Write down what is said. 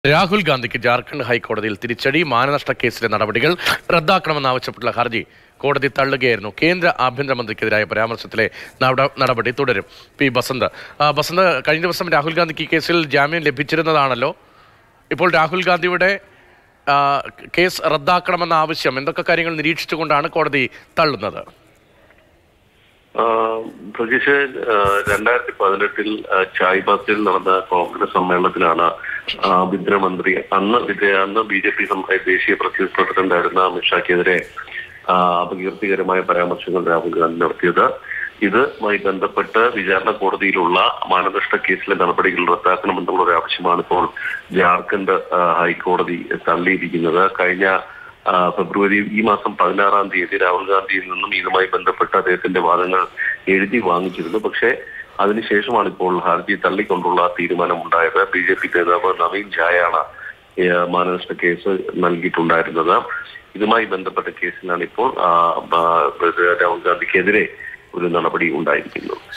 രാഹുൽ ഗാന്ധിക്ക് ജാർഖണ്ഡ് ഹൈക്കോടതിയിൽ തിരിച്ചടി മാനനഷ്ട കേസിലെ നടപടികൾ റദ്ദാക്കണമെന്നാവശ്യപ്പെട്ടുള്ള ഹർജി കോടതി തള്ളുകയായിരുന്നു കേന്ദ്ര ആഭ്യന്തരമന്ത്രിക്കെതിരായ പരാമർശത്തിലെ നട- നടപടി തുടരും പി ബസന്ത് ആ, ബസന്ത് കഴിഞ്ഞ ദിവസം രാഹുൽ ഗാന്ധിക്ക് ഈ കേസിൽ ജാമ്യം ലഭിച്ചിരുന്നതാണല്ലോ ഇപ്പോൾ രാഹുൽ ഗാന്ധിയുടെ ആ, കേസ് റദ്ദാക്കണമെന്ന ആവശ്യം എന്തൊക്കെ കാര്യങ്ങൾ നിരീക്ഷിച്ചുകൊണ്ടാണ് കോടതി തള്ളുന്നത് പ്രതീക്ഷ രണ്ടായിരത്തി പതിനെട്ടിൽ ചായ്ബാസിൽ നടന്ന കോൺഗ്രസ് സമ്മേളനത്തിലാണ് ആഭ്യന്തരമന്ത്രി അന്ന് വിജയ അന്ന് ബി ജെ പി ദേശീയ പ്രസിഡന്റ് പ്രസിഡന്റായിരുന്ന അമിത്ഷാക്കെതിരെ ആ, അപകീർത്തികരമായ പരാമർശങ്ങൾ രാഹുൽ ഗാന്ധി നടത്തിയത് ഇതുമായി ബന്ധപ്പെട്ട് വിചാരണ കോടതിയിലുള്ള മാനനഷ്ട കേസിലെ നടപടികൾ റദ്ദാക്കണമെന്നുള്ള ഒരു ആവശ്യമാണ് ഇപ്പോൾ ജാർഖണ്ഡ് ആ, ഹൈക്കോടതി തള്ളിയിരിക്കുന്നത് കഴിഞ്ഞ ആ, ഫെബ്രുവരി ഈ മാസം പതിനാറാം തീയതി രാഹുൽ ഗാന്ധിയിൽ നിന്നും ഇതുമായി ബന്ധപ്പെട്ട അദ്ദേഹത്തിന്റെ വാദങ്ങൾ എഴുതി വാങ്ങിച്ചിരുന്നു പക്ഷേ അതിനുശേഷമാണ് ഇപ്പോൾ ഹർജി തള്ളിക്കൊണ്ടുള്ള തീരുമാനമുണ്ടായത് ബി ജെ പി നേതാവ് നവീൻ ഝായാണ് ഏ, മാനനഷ്ട കേസ് നൽകിയിട്ടുണ്ടായിരുന്നത് ഇതുമായി ബന്ധപ്പെട്ട കേസിലാണ് ഇപ്പോൾ ആ, ആ, രാഹുൽ ഗാന്ധിക്കെതിരെ ഒരു നടപടി ഉണ്ടായിരിക്കുന്നത്